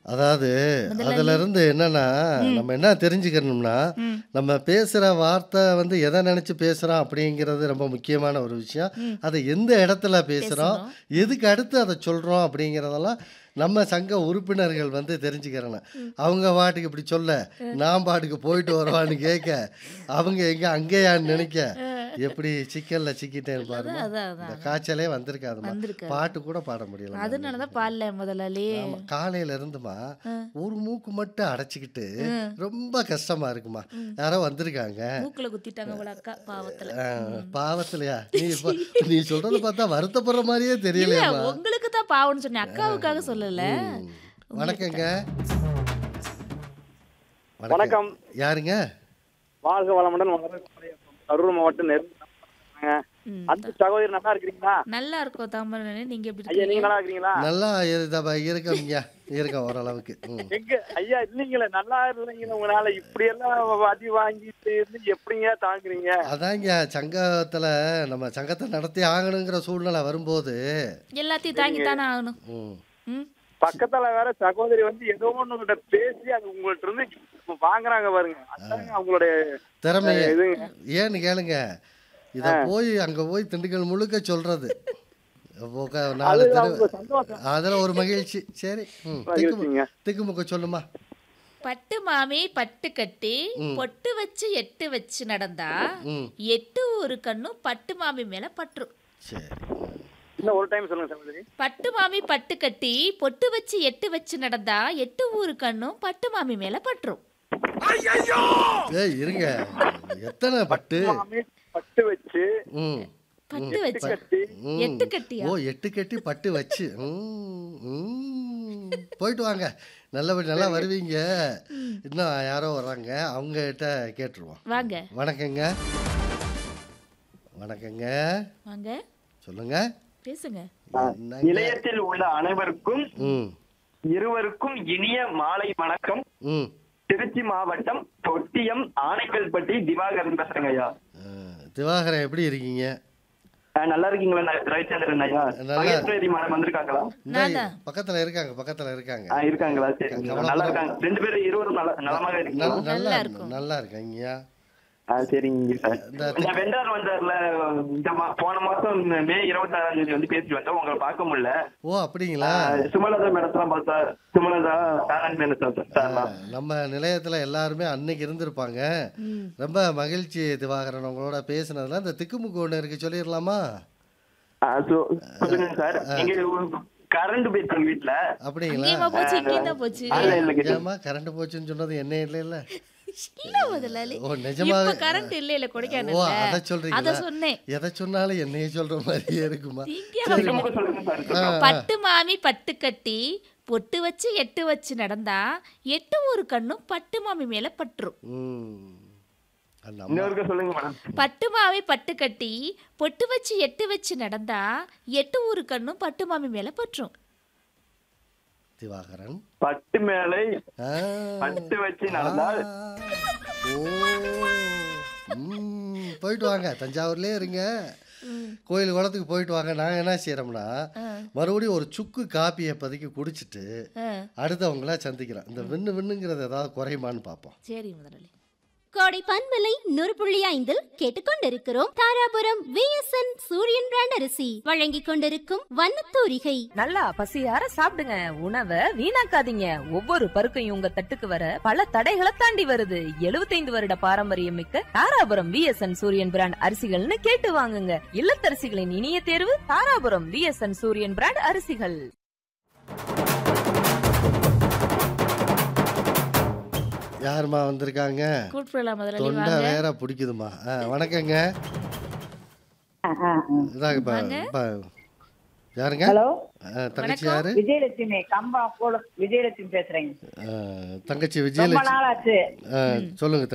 அதாவது முதல்ல அதுல இருந்து என்னன்னா நம்ம என்ன தெரிஞ்சுக்கணும்னா ம். நம்ம பேசுற வார்த்தை வந்து எதை நினைச்சு பேசுறோம் அப்படிங்கிறது ரொம்ப முக்கியமான ஒரு விஷயம் ம். அதை எந்த இடத்துல பேசுறோம் பேசணும். எதுக்கு அடுத்து அதை சொல்றோம் அப்படிங்கிறதெல்லாம் நம்ம சங்க உறுப்பினர்கள் வந்து தெரிஞ்சுக்கிறணும் அவங்க பாட்டுக்கு இப்படி சொல்ல நான் பாட்டுக்கு போயிட்டு வருவான்னு கேட்க அவங்க எங்க அங்கேயான்னு நினைக்க எப்படி சிக்கல்ல சிக்கிட்டேன்னு பாருங்க அதான் அதான் இந்த அதான் காய்ச்சலே வந்திருக்காதுமா வந்திருக்காது. பாட்டு கூட பாட முடியல அதனாலதான் பாடல முதலாளி ஆமா, காலையில இருந்துமா ஒரு மூக்கு மட்டும் அடைச்சிக்கிட்டு ரொம்ப கஷ்டமா இருக்குமா யாரோ வந்திருக்காங்க மூக்குல குத்திட்டாங்க உங்கள அக்கா பாவத்துல அஹ், பாவத்திலையா நீ இப்ப நீ சொல்றத பார்த்தா வருத்தப்படுற மாதிரியே இல்ல தெரியலையாமா உங்களுக்கு தான் பாவம்னு சொன்னேன் அக்காவுக்காக சொல்லல வணக்கங்க வணக்கம். யாருங்க வாழ்க வளமுடன் வளர கரூர் மாவட்டம் நெருங்க ம். அன்பு சகோதரி நல்லா இருக்கிறீங்களா நல்லா இருக்கும் தாமரை நீங்க எப்படி ஐயா நீங்க இருக்கீங்க நல்லா இருக்கிறீங்களா நல்லா இருதப்பா இருக்கோங்க இருக்கோம் ஓரளவுக்கு ம். எங்க ஐயா இல்லைங்களே நல்லா இல்லைங்களே உங்களால இப்படி எல்லாம் அடி வாங்கிட்டு இருந்து எப்படிங்க தாங்குறீங்க அதாங்க சங்கத்துல நம்ம சங்கத்தை நடத்தி ஆகணுங்கிற சூழ்நிலை வரும்போது எல்லாத்தையும் தாங்கித்தானே ஆகணும் ம், ம் பக்கத்துல வேற சகோதரி வந்து ஏதோ ஒண்ணு கிட்ட பேசி அது உங்கள்ட்ட இருந்து இப்ப வாங்குறாங்க பாருங்க அதாங்க அவங்களுடைய திறமைய இதுங்க ஏன்னு கேளுங்க இத போய் அங்க போய் திண்டுக்கல் முழுக்க சொல்றது உக்க- நாலு அது தெரு அவங்க சந்தோஷம் அதுல ஒரு மகிழ்ச்சி சரி ம், மகிழ்ச்சிங்க. திக்குமு- திக்குமுக்க சொல்லுமா பட்டு மாமி பட்டு கட்டி பொட்டு வச்சு எட்டு வச்சு நடந்தா ம் எட்டு ஒரு கண்ணும் பட்டு மாமி மேல பற்றும் சரி இன்னும் ஒரு டைம் சொல்லுங்க சகோதரி பட்டு மாமி பட்டு கட்டி பொட்டு வச்சு எட்டு வச்சு நடந்தா எட்டு ஊரு கண்ணும் பட்டு மாமி மேல பற்றும் ஏய் இருங்க எத்தனை பட்டு மாமி பட்டு வச்சு ம் பட்டு வச்சு கட்டி ம். எட்டு கட்டியா ஓ எட்டு கட்டி பட்டு வச்சு ம், ம். போயிட்டு வாங்க நல்லபடி நல்லா வருவீங்க இன்னும் யாரோ வர்றாங்க அவங்க கிட்ட கேட்டுருவோம் வாங்க வணக்கங்க வணக்கங்க வாங்க சொல்லுங்க பேசுங்க என்னங்க? நிலையத்தில் உள்ள அனைவருக்கும் ம் இருவருக்கும் இனிய மாலை வணக்கம் ம் திருச்சி மாவட்டம் தொட்டியம் ஆனைக்கல்பட்டி திவாகரன் பேசுறேங்க ஐயா அஹ், திவாகரன் எப்படி இருக்கீங்க அஹ் நல்லா இருக்கீங்களா ந- ரவிச்சந்திரன் ஐயா நல்லா- மகேஸ்வரி மேடம் வந்திருக்காங்களா இந்த நான் தான். பக்கத்துல இருக்காங்க பக்கத்துல இருக்காங்க அஹ் இருக்காங்களா சரிங்க நல்லா இருக்காங்க ரெண்டு பேரும் இருவரும் நல்லா நலமாக நல்- இருக்கீங்களா நல்லா நல்லா இருக்கும். நல்லா இருக்காங்க அஹ் சரிங்க சார் இந்த இந்த வெண்டார் வந்தார்ல இந்த மா- போன மாசம் மே இருபத்தாறாம் தேதி வந்து பேசிட்டு வந்தோம் உங்களை பார்க்க முடியல ஓ அப்படிங்களா அஹ் சுமலதா மேடத்தான் பார்த்தா சுமலதா நாராயண் மேடம் சார் நம்ம நிலையத்துல எல்லாருமே அன்னைக்கு இருந்திருப்பாங்க ரொம்ப மகிழ்ச்சி திவாகரன் உங்களோட பேசுனதுல இந்த திக்குமுக்கு ஒண்ணு இருக்கு சொல்லிடலாமா அஹ் சொ- சொல்லுங்க சார் நீங்க கரண்ட் போயிடுச்சு வீட்டுல அப்படிங்களா இங்கேயுமா போச்சு இங்கேயும் தான் போச்சு இல்ல இல்ல ஏமா கரண்ட் போச்சுன்னு சொன்னது என்ன இல்ல இல்ல இல்ல முதலாளி ஓ நிஜமாவே இப்ப கரண்ட் இல்ல இல்ல ஓ கொடைக்கானல்ல அத அத சொல்றீங்களா சொன்னேன் எதை சொன்னாலும் என்னையே சொல்ற மாதிரியே இருக்குமா இங்கே திரும்ப சொல்லுங்க சார் ஆ, பட்டு மாமி பட்டு கட்டி பொட்டு வச்சு எட்டு வச்சு நடந்தா எட்டு ஒரு கண்ணும் பட்டு மாமி மேல பற்றும் ம் அது நம்ம இன்னொருக்க சொல்லுங்க மேடம் பட்டு மாமி பட்டு கட்டி பொட்டு வச்சு எட்டு வச்சு நடந்தா எட்டு ஊரு கண்ணும் பட்டு மாமி மேல பற்றும் திவாகரன் பட்டு மேலை ஆ, பட்டு வச்சு நடந்தால் ஓ ம், போயிட்டு வாங்க தஞ்சாவூர்லயே இருங்க கோயில் குளத்துக்கு போயிட்டு வாங்க நாங்கள் என்ன செய்யறோம்னா மறுபடியும் ஒரு சுக்கு காப்பியை பதுக்கி குடிச்சிட்டு ஆ, அடுத்தவங்கள சந்திக்கிறோம் இந்த விண்ணு விண்ணுங்கிறது ஏதாவது குறையுமான்னு பார்ப்போம் சரி முதலாளி கோடை பன்மலை நூறு புள்ளி ஐந்தில் கேட்டுக்கொண்டிருக்கிறோம் தாராபுரம் விஎஸ்என் சூரியன் பிராண்ட் அரிசி வழங்கிக் கொண்டிருக்கும் வண்ணத்தூரிகை நல்லா பசியார சாப்பிடுங்க உணவை வீணாக்காதீங்க ஒவ்வொரு பருக்கையும் உங்க தட்டுக்கு வர பல தடைகளை தாண்டி வருது 75 வருட பாரம்பரியம் மிக்க தாராபுரம் விஎஸ்என் சூரியன் பிராண்ட் அரிசிகள்னு கேட்டு வாங்குங்க இல்லத்தரசிகளின் இனிய தேர்வு தாராபுரம் விஎஸ்என் சூரியன் பிராண்ட் அரிசிகள் யாரும்மா வந்திருக்காங்க கூட்டு போயிடலாம் முதலாளி தொண்டை வாங்க வேற பிடிக்குதுமா ஆ, வணக்கங்க இதாங்க இப்ப- இப்ப யாருங்க ஹலோ ஆ, தங்கச்சி யாரு விஜயலட்சுமி கம்பா கூட விஜயலட்சுமி பேசுறேங்க ஆ, தங்கச்சி ரொம்ப விஜயலட்சுமி நாள் ஆச்சு ஆ, சொல்லுங்க